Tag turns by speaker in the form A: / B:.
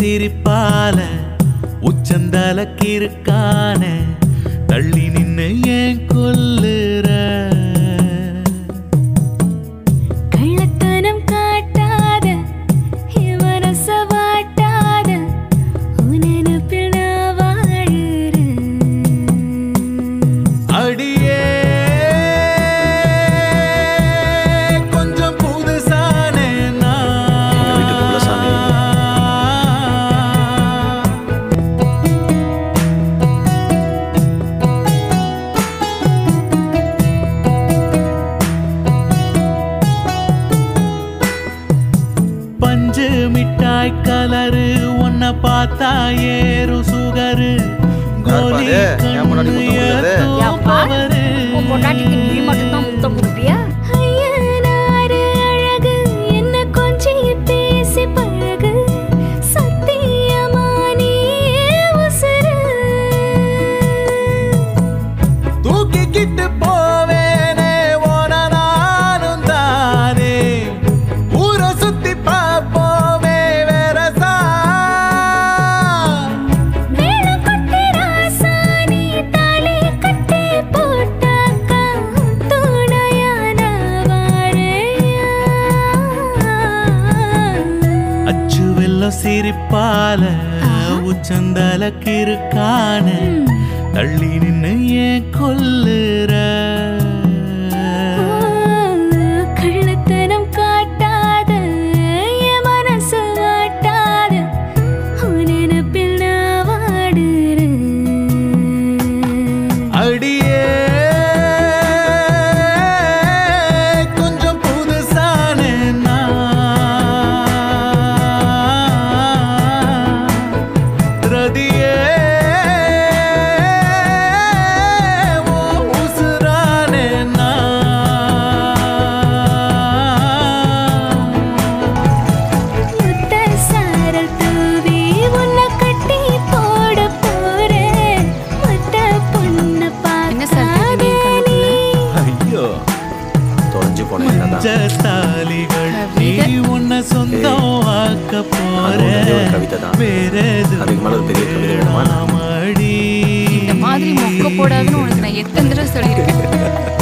A: சிரிப்பால உச்சந்தால கிறுக்கான தள்ளி நின்னு ஏன் கொல்லுற
B: கள்ளத்தனம் காட்டாத என் மனச வாட்டாத உன் நினைப்பில் நான் வாழுறேன்
A: அடியே கொஞ்சம் புதுசானே
C: எங்க வீட்டு குலசாமி.
A: பஞ்சு மிட்டாய் கலரு உன்னை பார்த்தா ஏறு சுகரு கோலி
C: யாருப்பா அது? ஏன் முன்னாடி முத்தம் கொடுக்குறது?
D: ஏப்பா? உன் பொண்டாட்டிக்கு நீ மட்டும்தான் முத்தம் கொடுப்பியா
B: ஐயனாரு அழகு என்ன கொஞ்சி பேசி பழகு சத்தியமா நீ உசுரு
A: தூக்கிக்கிட்டு போவேனே ஓன நானும் தானே ஊரை சுத்தி பார்ப்போமே வேறசா
B: மேளம் கொட்டி ராசானி தாலி கட்டி போட்டாக்கா துணையான வாழையா
A: அச்சு வெள்ளம் சிரிப்பால உச்சந்தால கிறுக்கான தள்ளி நின்னு ஏன் கொல்லுற
B: கள்ளத்தனம் காட்டாத என் மனசு வாட்டாத உன் நினைப்பில் நான் வாடுறேன்
A: அடியே கொஞ்சம் புதுசானே நான். ரதியே உன் உசுரானே நான்.
B: முத்த சாரல் தூவி உன்னை கட்டி போட போறேன் மத்த பொண்ணு
D: என்ன சார் இது
B: பார்க்காதே
D: நீ
B: நீ
A: ஐயோ
C: தொலைஞ்சு போன என்னதான்
A: மஞ்ச தாலிகள் நீ
D: கவிதை.
A: உன்னை சொந்தம் ஆக்க போற
C: அது ஒரே ஒரு கவிதை தான்.
A: வேற எதுவும்
C: அதுக்கு மேல ஒரு பெரிய கவிதை வேணுமா?
A: வேணாமடி.
D: இந்த மாதிரி மொக்க போடாதுன்னு உனக்கு நான் எத்தனை தடவை சொல்லியிருக்கேன்